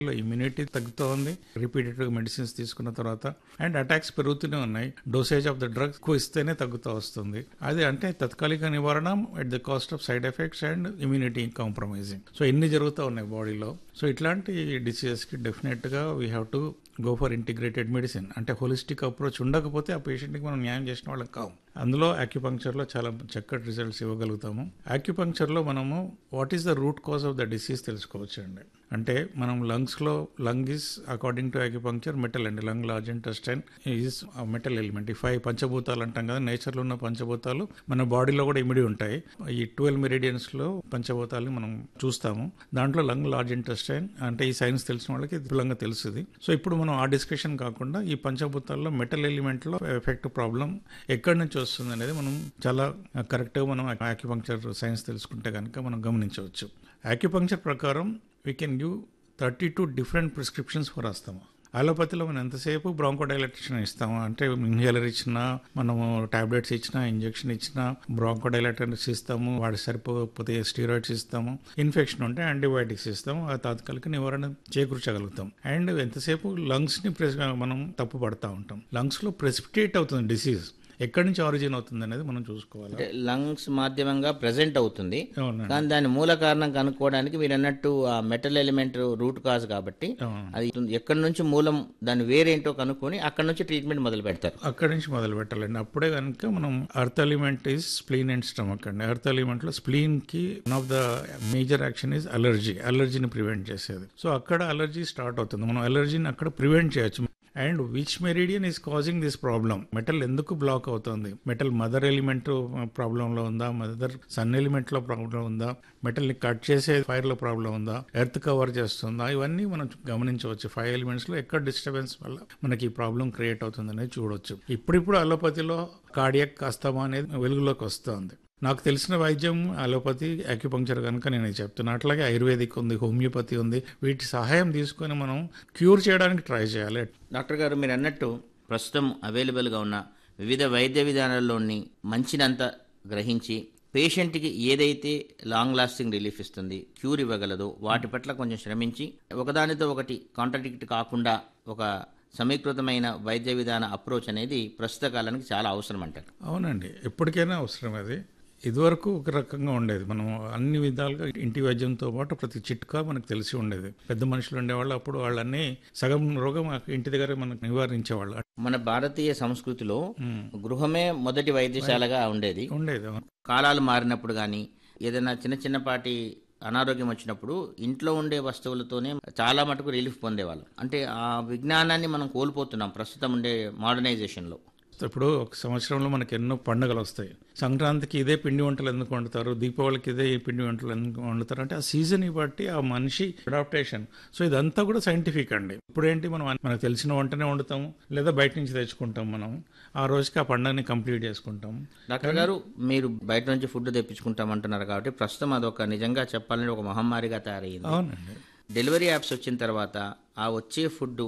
Immunity తగ్గుతోంది repeated medicines తీసుకున్న తర్వాత అండ్ అటాక్స్ పెరుగుతూనే ఉన్నాయి డోసేజ్ ఆఫ్ ద డ్రగ్స్ ఎక్కువ ఇస్తేనే తగ్గుతూ వస్తుంది అది అంటే తత్కాలిక నివారణ at the cost of side effects and immunity compromising so ఇన్ని జరుగుతూ ఉన్నాయి బాడీలో సో ఇట్లాంటి డిసీజెస్కి డెఫినెట్గా we have to go for integrated medicine అంటే హోలిస్టిక్ అప్రోచ్ ఉండకపోతే ఆ పేషెంట్కి మనం న్యాయం చేసిన వాళ్ళం కావు అందులో అక్యుపంక్చర్లో చాలా చక్కటి రిజల్ట్స్ ఇవ్వగలుగుతాము అక్యుపంక్చర్లో మనము what is the root cause of the disease తెలుసుకోవచ్చు అండి అంటే మనం లంగ్స్లో lung is according to acupuncture metal అండి lung large intestine is metal element ఈ ఫైవ్ పంచభూతాలు అంటాం కదా నేచర్లో ఉన్న పంచభూతాలు మన బాడీలో కూడా ఇమిడి ఉంటాయి ఈ ట్వెల్వ్ మెరిడియన్స్లో పంచభూతాలని మనం చూస్తాము దాంట్లో లంగ్ లార్జ్ ఇంటెస్టైన్ అంటే ఈ సైన్స్ తెలిసిన వాళ్ళకి విపులంగా తెలుస్తుంది సో ఇప్పుడు మనం ఆ డిస్కషన్ కాకుండా ఈ పంచభూతాల్లో మెటల్ ఎలిమెంట్లో ఎఫెక్ట్ ప్రాబ్లం ఎక్కడి నుంచి వస్తుంది అనేది మనం చాలా కరెక్ట్గా మనం ఆక్యుపంక్చర్ సైన్స్ తెలుసుకుంటే కనుక మనం గమనించవచ్చు ఆక్యుపంక్చర్ ప్రకారం we can give thirty two different prescriptions for asthma అలోపతిలో మనం ఎంతసేపు బ్రాంకోడైలటేషన్ ఇస్తాము అంటే ఇన్హేలర్ ఇచ్చినా మనము టాబ్లెట్స్ ఇచ్చినా ఇంజెక్షన్ ఇచ్చినా బ్రాంకోడైలటర్స్ ఇస్తాము వాడి సరిపోతే స్టీరాయిడ్స్ ఇస్తాము ఇన్ఫెక్షన్ ఉంటే యాంటీబయాటిక్స్ ఇస్తాము ఆ తాత్కాలిక నివారణ చేకూర్చగలుగుతాం అండ్ ఎంతసేపు లంగ్స్ని ప్రెస్ మనం తప్పు పడతా ఉంటాం లంగ్స్లో ప్రెసిపిటేట్ అవుతుంది డిసీజ్ ఎక్కడి నుంచి ఆరిజిన్ అవుతుంది అనేది మనం చూసుకోవాలి అంటే లంగ్స్ మాధ్యమంగా ప్రజెంట్ అవుతుంది అవునండి కానీ దాని మూల కారణం కనుక్కోవడానికి మీరు అన్నట్టు ఆ మెటల్ ఎలిమెంట్ రూట్ కాజ్ కాబట్టి అవును. అది ఎక్కడి నుంచి మూలం దాని వేరేంటో కనుక్కొని అక్కడ నుంచి ట్రీట్మెంట్ మొదలు పెడతారు అక్కడి నుంచి మొదలు పెట్టాలండి అప్పుడే కనుక మనం earth element is spleen and stomach అండి అర్త్ ఎలిమెంట్ లో స్ప్లీన్ కి one of the major action is allergy అలర్జీని ప్రివెంట్ చేసేది సో అక్కడ అలర్జీ స్టార్ట్ అవుతుంది మనం అలర్జీని అక్కడ ప్రివెంట్ చేయొచ్చు and which meridian is causing this problem metal ఎందుకు బ్లాక్ అవుతుంది మెటల్ మదర్ ఎలిమెంట్ ప్రాబ్లంలో ఉందా మదర్ సన్ ఎలిమెంట్ లో ప్రాబ్లం ఉందా మెటల్ ని కట్ చేసే ఫైర్ లో ప్రాబ్లం ఉందా ఎర్త్ కవర్ చేస్తుందా ఇవన్నీ మనం గమనించవచ్చు ఫైవ్ ఎలిమెంట్స్ లో ఎక్కడ డిస్టర్బెన్స్ వల్ల మనకి ఈ ప్రాబ్లం క్రియేట్ అవుతుంది అనేది చూడొచ్చు ఇప్పుడిప్పుడు అలోపతిలో కార్డియక్ అస్తమా అనేది వెలుగులోకి వస్తుంది నాకు తెలిసిన వైద్యం అలోపతి అక్యుపంక్చర్ కనుక నేను ఇది చెప్తున్నా అట్లాగే ఆయుర్వేదిక్ ఉంది హోమియోపతి ఉంది వీటి సహాయం తీసుకొని మనం క్యూర్ చేయడానికి ట్రై చేయాలి డాక్టర్ గారు మీరు అన్నట్టు ప్రస్తుతం అవైలబుల్గా ఉన్న వివిధ వైద్య విధానాల్లోని మంచినంత గ్రహించి పేషెంట్కి ఏదైతే లాంగ్ లాస్టింగ్ రిలీఫ్ ఇస్తుంది క్యూర్ ఇవ్వగలదో వాటి పట్ల కొంచెం శ్రమించి ఒకదానితో ఒకటి కాంట్రడిక్ట్ కాకుండా ఒక సమీకృతమైన వైద్య విధాన అప్రోచ్ అనేది ప్రస్తుత కాలానికి చాలా అవసరం అంటారు అవునండి ఎప్పటికైనా అవసరం అది ఇదివరకు ఒక రకంగా ఉండేది మనం అన్ని విధాలుగా ఇంటి వైద్యంతో పాటు ప్రతి చిట్కా మనకు తెలిసి ఉండేది పెద్ద మనుషులు ఉండేవాళ్ళు అప్పుడు వాళ్ళన్నీ సగం రోగం ఇంటి దగ్గర మనకు నివారించేవాళ్ళు మన భారతీయ సంస్కృతిలో గృహమే మొదటి వైద్యశాలగా ఉండేది ఉండేది అవును. కాలాలు మారినప్పుడు కానీ ఏదైనా చిన్న చిన్నపాటి అనారోగ్యం వచ్చినప్పుడు ఇంట్లో ఉండే వస్తువులతోనే చాలా మటుకు రిలీఫ్ పొందేవాళ్ళం అంటే ఆ విజ్ఞానాన్ని మనం కోల్పోతున్నాం ప్రస్తుతం ఉండే మోడర్నైజేషన్లో ఇప్పుడు ఒక సంవత్సరంలో మనకి ఎన్నో పండుగలు వస్తాయి సంక్రాంతికి ఇదే పిండి వంటలు ఎందుకు వండుతారు దీపావళికి ఇదే పిండి వంటలు ఎందుకు వండుతారు అంటే ఆ సీజన్ బట్టి ఆ మనిషి అడాప్టేషన్ సో ఇదంతా కూడా సైంటిఫిక్ అండి ఇప్పుడు ఏంటి మనం మనకు తెలిసిన వంటనే వండుతాము లేదా బయట నుంచి తెచ్చుకుంటాం మనం ఆ రోజుకి ఆ పండుగని కంప్లీట్ చేసుకుంటాం డాక్టర్ గారు మీరు బయట నుంచి ఫుడ్ తెప్పించుకుంటామంటున్నారు కాబట్టి ప్రస్తుతం అదొక నిజంగా చెప్పాలంటే ఒక మహమ్మారిగా తయారయ్యింది అవునండి డెలివరీ యాప్స్ వచ్చిన తర్వాత ఆ వచ్చే ఫుడ్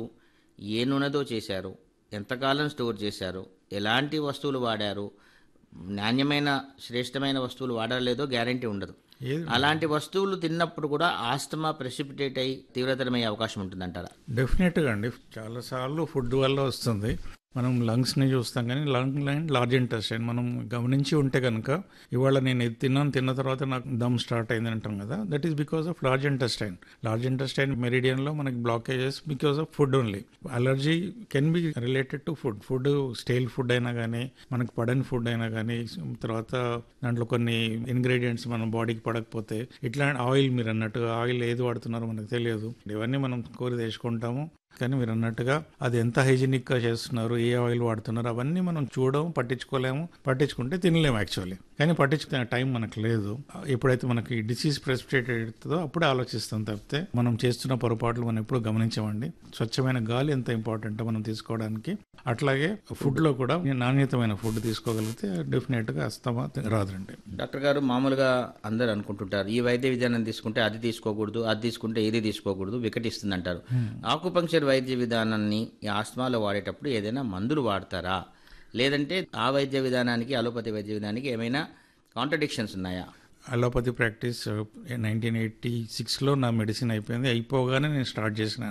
ఏ నూనెతో చేశారు ఎంతకాలం స్టోర్ చేశారు ఎలాంటి వస్తువులు వాడారు నాణ్యమైన శ్రేష్టమైన వస్తువులు వాడలేదో గ్యారంటీ ఉండదు ఏది అలాంటి వస్తువులు తిన్నప్పుడు కూడా ఆస్తమా ప్రెసిపిటేట్ అయి తీవ్రతరమయ్యే అవకాశం ఉంటుందంటారా డెఫినెట్గా అండి చాలాసార్లు ఫుడ్ వల్ల వస్తుంది మనం లంగ్స్ని చూస్తాం కానీ లంగ్ లైన్ లార్జ్ ఇంటెస్టైన్ మనం గమనించి ఉంటే కనుక ఇవాళ నేను ఇది తిన్నాను తిన్న తర్వాత నాకు దమ్ స్టార్ట్ అయింది అంటాం కదా that is because of large intestine large intestine మెరిడియన్లో మనకి blockages because of food only allergy can be related to food food stale food అయినా కానీ మనకు పడని ఫుడ్ అయినా కానీ తర్వాత దాంట్లో కొన్ని ఇంగ్రీడియంట్స్ మన బాడీకి పడకపోతే ఇట్లా ఆయిల్ మీరు అన్నట్టు ఆయిల్ ఏది వాడుతున్నారో మనకు తెలియదు ఇవన్నీ మనం కోరి తెచ్చుకుంటాము కానీ మీరు అన్నట్టుగా అది ఎంత హైజీనిక్ గా చేస్తున్నారు ఏ ఆయిల్ వాడుతున్నారు అవన్నీ మనం చూడము పట్టించుకోలేము పట్టించుకుంటే తినలేము యాక్చువల్లీ కానీ పట్టించుకునే టైం మనకు లేదు ఎప్పుడైతే మనకి డిసీజ్ ప్రెసిపిటేట్ అవుతుందో అప్పుడే ఆలోచిస్తాం తప్పితే మనం చేస్తున్న పొరపాట్లు మనం ఎప్పుడు గమనించమండి స్వచ్ఛమైన గాలి ఎంత ఇంపార్టెంట్ మనం తీసుకోవడానికి అట్లాగే ఫుడ్ లో కూడా నాణ్యతమైన ఫుడ్ తీసుకోగలిగితే డెఫినెట్ గా అస్తమా రాదండి డాక్టర్ గారు మామూలుగా అందరు అనుకుంటుంటారు ఈ వైద్య విధానం తీసుకుంటే అది తీసుకోకూడదు అది తీసుకుంటే ఇది తీసుకోకూడదు వికటిస్తుంది అంటారు ఆకుపంక్చర్ వైద్య విధానాన్ని ఈ ఆస్మాలో వాడేటప్పుడు ఏదైనా మందులు వాడతారా లేదంటే ఆ వైద్య విధానానికి అలోపతి వైద్య విధానానికి ఏమైనా కాంట్రడిక్షన్స్ ఉన్నాయా అలోపతి ప్రాక్టీస్ నైన్టీన్ ఎయిటీ సిక్స్లో నా మెడిసిన్ అయిపోయింది అయిపోగానే నేను స్టార్ట్ చేసిన